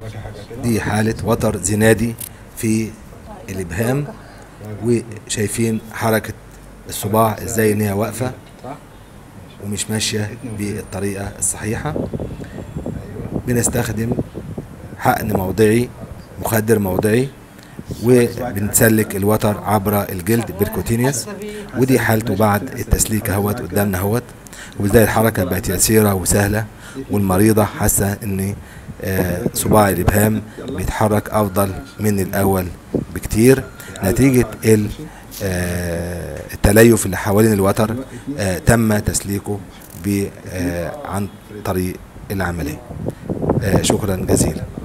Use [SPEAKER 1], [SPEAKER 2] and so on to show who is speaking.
[SPEAKER 1] دي حالة وتر زنادي في الإبهام وشايفين حركة الصباع ازاي ان هي واقفة ومش ماشية بالطريقة الصحيحة بنستخدم حقن موضعي مخدر موضعي وبنسلك الوتر عبر الجلد بيركوتينيوس ودي حالته بعد التسليك اهوت قدامنا اهوت وازاي الحركة بقت يسيرة وسهلة والمريضة حاسة ان آه، صباع الابهام بيتحرك افضل من الاول بكتير نتيجة ال- آه، التليف اللي حوالين الوتر آه، تم تسليكه ب- آه، عن طريق العملية آه، شكرا جزيلا